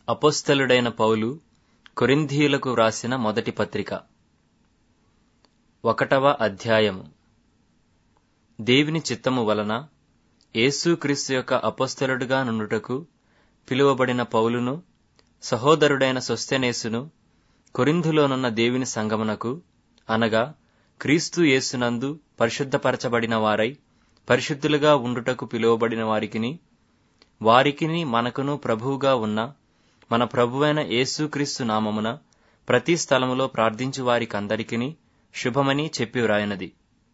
అపోస్తలుడైన పౌలు కొరింథీయులకు వ్రాసిన మొదటి పత్రిక ఒకటవ అధ్యాయము దేవుని చిత్తము వలన యేసుక్రీస్తు యొక్క అపోస్తలుడుగా నుండుటకు పిలువబడిన పౌలును సహోదరుడైన సొస్తెనేసును కొరింథులోనున్న దేవుని సంగమునకు అనగా క్రీస్తు యేసునందు పరిశుద్ధపరచబడిన వారై పరిశుద్ధులుగా ఉండుటకు పిలువబడిన వారికిని వారికిని మనకును ప్రభువుగా ఉన్న మన ప్రభువైన యేసుక్రీస్తు నామమున ప్రతి స్థలములో ప్రార్థించు వారికందరికిని శుభమని చెప్పి వ్రాయనది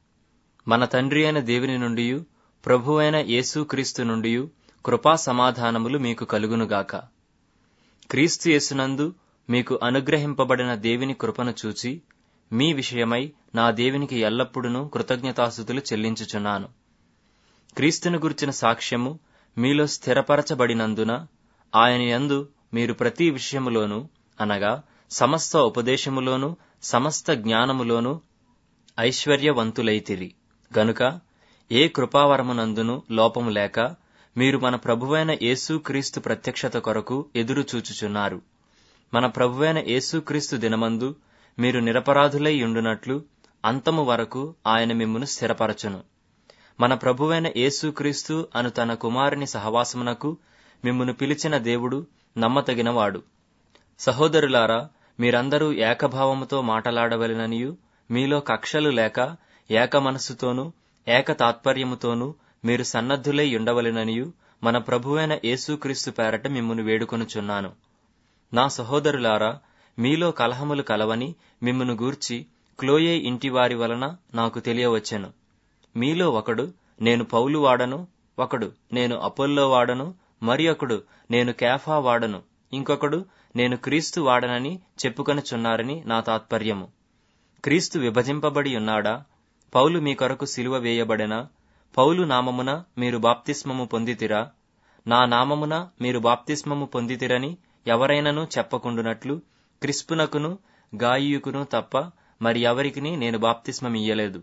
మన తండ్రి అయిన దేవుని నుండి ప్రభువైన యేసుక్రీస్తు నుండి కృపా సమాధానములు మీకు కలుగునుగాక క్రీస్తు యేసునందు మీకు అనుగ్రహింపబడిన దేవుని కృపను చూచి మీ విషయమై నా దేవునికి ఎల్లప్పుడూ కృతజ్ఞతాస్థుతులు చెల్లించుచున్నాను క్రీస్తును గుర్చిన సాక్ష్యము మీలో స్థిరపరచబడినందున ఆయన యందు మీరు ప్రతి విషయములోనూ అనగా సమస్త ఉపదేశములోను సమస్త జ్ఞానములోను ఐశ్వర్యవంతులైతిరి గనుక ఏ కృపావరమునందును లోపము లేక మీరు మన ప్రభువైన యేసుక్రీస్తు ప్రత్యక్షత కొరకు ఎదురు చూచుచున్నారు మన ప్రభువైన యేసుక్రీస్తు దినమందు మీరు నిరపరాధులై ఉండునట్లు అంతము వరకు ఆయన మిమ్మును స్థిరపరచును మన ప్రభువైన యేసుక్రీస్తు అను తన కుమారుని సహవాసమునకు మిమ్మును పిలిచిన దేవుడు నమ్మతగినవాడు సహోదరులారా మీరందరూ ఏకభావముతో మాటలాడవలెననియు మీలో కక్షలు లేక ఏక మనస్సుతోనూ ఏక తాత్పర్యముతోనూ మీరు సన్నద్ధులై ఉండవలెననియు మన ప్రభువైన యేసుక్రీస్తు పేరట మిమ్మును వేడుకొనుచున్నాను నా సహోదరులారా మీలో కలహములు కలవని మిమ్మును గూర్చి క్లోయే ఇంటివారి వలన నాకు తెలియవచ్చెను మీలో ఒకడు నేను పౌలు వాడను ఒకడు నేను అపోల్లో వాడను మరి ఒకడు నేను కేఫా వాడను ఇంకొకడు నేను క్రీస్తు వాడనని చెప్పుకొనుచున్నారని నా తాత్పర్యము క్రీస్తు విభజింపబడి ఉన్నాడా పౌలు మీ కొరకు సిలువ వేయబడెనా పౌలు నామమున మీరు బాప్తిస్మము పొందితిరా నా నామమున మీరు బాప్తిస్మము పొందితిరని ఎవరైనను చెప్పకుండునట్లు క్రిస్పునకును గాయియుకును తప్ప మరి ఎవరికిని నేను బాప్తిస్మమియ్యలేదు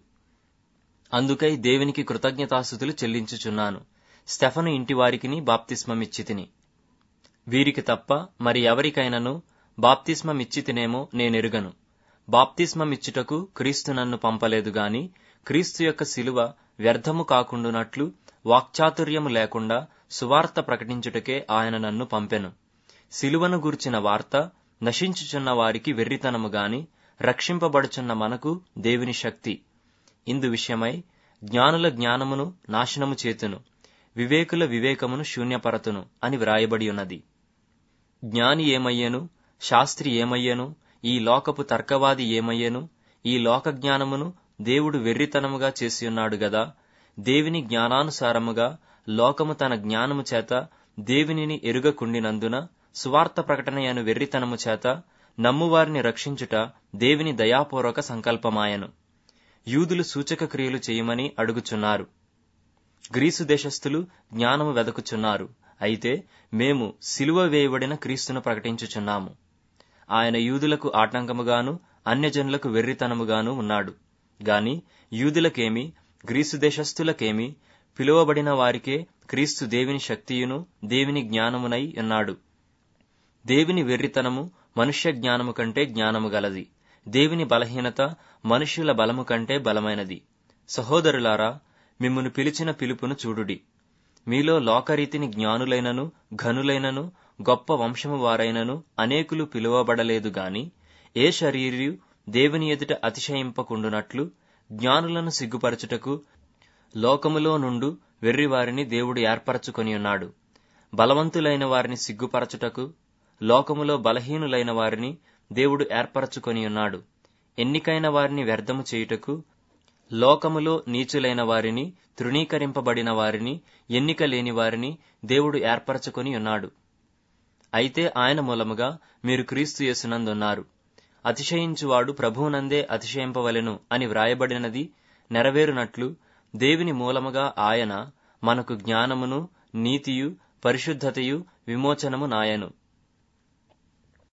అందుకై దేవునికి కృతజ్ఞతాస్థుతులు చెల్లించుచున్నాను స్టెఫను ఇంటి వారికిని బాప్తిస్మమిచ్చితిని వీరికి తప్ప మరి ఎవరికైనను బాప్తిస్మమిచ్చితినేమో నేనెరుగను బాప్తిస్మమిచ్చుటకు క్రీస్తు నన్ను పంపలేదు గాని క్రీస్తు యొక్క శిలువ వ్యర్థము కాకుండునట్లు వాక్చాతుర్యము లేకుండా సువార్త ప్రకటించుటకే ఆయన నన్ను పంపెను శిలువను గూర్చిన వార్త నశించుచున్న వారికి వెర్రితనము గాని రక్షింపబడుచున్న మనకు దేవుని శక్తి ఇందు విషయమై జ్ఞానుల జ్ఞానమును నాశనము చేతును వివేకుల వివేకమును శూన్యపరతును అని వ్రాయబడి ఉన్నది జ్ఞాని ఏమయ్యను శాస్త్రి ఏమయ్యను ఈ లోకపు తర్కవాది ఏమయ్యను ఈ లోక జ్ఞానమును దేవుడు వెర్రితనముగా చేసియున్నాడు గదా దేవుని జ్ఞానానుసారముగా లోకము తన జ్ఞానము చేత దేవునిని ఎరుగకుండినందున సువార్త ప్రకటనయను వెర్రితనము చేత నమ్మువారిని రక్షించుట దేవుని దయాపూర్వక సంకల్పమాయను యూదులు సూచక క్రియలు చేయమని అడుగుచున్నారు గ్రీసు దేశస్థులు జ్ఞానము వెదకుచున్నారు అయితే మేము సిలువ వేయబడిన క్రీస్తును ప్రకటించుచున్నాము ఆయన యూదులకు ఆటంకముగాను అన్యజనులకు వెర్రితనముగాను ఉన్నాడు గాని యూదులకేమి గ్రీసు దేశస్థులకేమి పిలువబడిన వారికే క్రీస్తు దేవుని శక్తియును దేవుని జ్ఞానమునై ఉన్నాడు దేవుని వెర్రితనము మనుష్య జ్ఞానము కంటే జ్ఞానము గలది దేవుని బలహీనత మనుష్యుల బలము కంటే బలమైనది సహోదరులారా మిమ్మును పిలిచిన పిలుపును చూడుడి మీలో లోకరీతిని జ్ఞానులైనను ఘనులైనను గొప్ప వంశము వారైనను అనేకులు పిలువబడలేదు గాని ఏ శరీరియు దేవుని ఎదుట అతిశయింపకుండునట్లు జ్ఞానులను సిగ్గుపరచుటకు లోకములో నుండు వెర్రివారిని దేవుడు ఏర్పరచుకొని ఉన్నాడు బలవంతులైన వారిని సిగ్గుపరచుటకు లోకములో బలహీనులైన వారిని దేవుడు ఏర్పరచుకొని ఉన్నాడు ఎన్నికైన వారిని వ్యర్థము చేయుటకు లోకములో నీచులైన వారిని తృణీకరింపబడిన వారిని ఎన్నిక లేని వారిని దేవుడు ఏర్పరచుకొని ఉన్నాడు అయితే ఆయన మూలముగా మీరు క్రీస్తు యేసునందున్నారు అతిశయించువాడు ప్రభువునందే అతిశయింపవలెను అని వ్రాయబడినది నెరవేరునట్లు దేవుని మూలముగా ఆయన మనకు జ్ఞానమును నీతియు పరిశుద్ధతయు విమోచనము నాయను